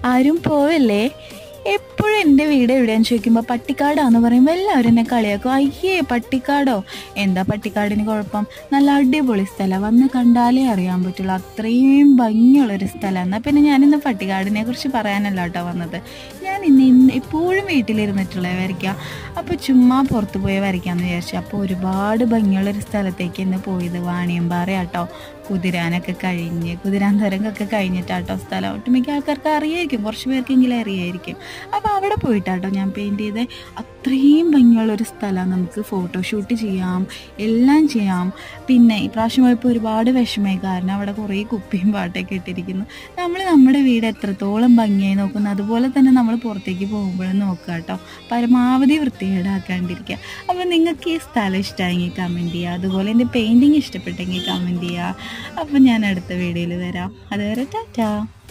ആരും പോവല്ലേ എപ്പോഴും എൻ്റെ വീട് എവിടെയാന്ന് ചോദിക്കുമ്പോൾ പട്ടിക്കാടാന്ന് പറയുമ്പോൾ എല്ലാവരും എന്നെ കളിയാക്കും അയ്യേ പട്ടിക്കാടോ എന്താ പട്ടിക്കാടിന് കുഴപ്പം നല്ല അടിപൊളി സ്ഥലം വന്ന് കണ്ടാലേ അറിയാൻ പറ്റുള്ളൂ അത്രയും ഭംഗിയുള്ളൊരു സ്ഥലം എന്നാൽ പിന്നെ ഞാനിന്ന് പട്ടിക്കാടിനെ കുറിച്ച് പറയാനല്ല കേട്ടോ വന്നത് ഞാൻ ഇന്ന് ഇന്ന് എപ്പോഴും വീട്ടിലിരുന്നിട്ടുള്ള വരയ്ക്കുക അപ്പോൾ ചുമ്മാ പുറത്ത് പോയി വരയ്ക്കാമെന്ന് വിചാരിച്ചു അപ്പോൾ ഒരുപാട് ഭംഗിയുള്ളൊരു സ്ഥലത്തേക്ക് ഇന്ന് പോയത് വാണിയമ്പാറ കേട്ടോ കുതിരാനൊക്കെ കഴിഞ്ഞ് കുതിരാൻ തരംഗൊക്കെ കഴിഞ്ഞിട്ടാട്ടോ സ്ഥലം ഒട്ടുമിക്ക ആൾക്കാർക്ക് അറിയായിരിക്കും കുറച്ച് പേർക്കെങ്കിലും അറിയായിരിക്കും അപ്പോൾ അവിടെ പോയിട്ടാട്ടോ ഞാൻ പെയിൻറ് ചെയ്ത് അത്രയും ഭംഗിയുള്ളൊരു സ്ഥലം നമുക്ക് ഫോട്ടോഷൂട്ട് ചെയ്യാം എല്ലാം ചെയ്യാം പിന്നെ ഇപ്രാവശ്യം പോയപ്പോൾ ഒരുപാട് വിഷമമായി കാരണം അവിടെ കുറേ കുപ്പിയും പാട്ടൊക്കെ ഇട്ടിരിക്കുന്നു നമ്മൾ നമ്മുടെ വീട് എത്രത്തോളം ഭംഗിയായി നോക്കുന്നു അതുപോലെ തന്നെ നമ്മൾ പുറത്തേക്ക് പോകുമ്പോഴും നോക്കുക കേട്ടോ പരമാവധി വൃത്തികേടാക്കാണ്ടിരിക്കുക അപ്പോൾ നിങ്ങൾക്ക് ഈ സ്ഥലം ഇഷ്ടമായെങ്കിൽ കമൻറ്റ് ചെയ്യുക അതുപോലെ എൻ്റെ പെയിൻറ്റിങ് ഇഷ്ടപ്പെട്ടെങ്കിൽ കമൻറ്റ് ചെയ്യുക അപ്പോൾ ഞാൻ അടുത്ത വീഡിയോയിൽ വരാം അതുവരെ ടാറ്റാ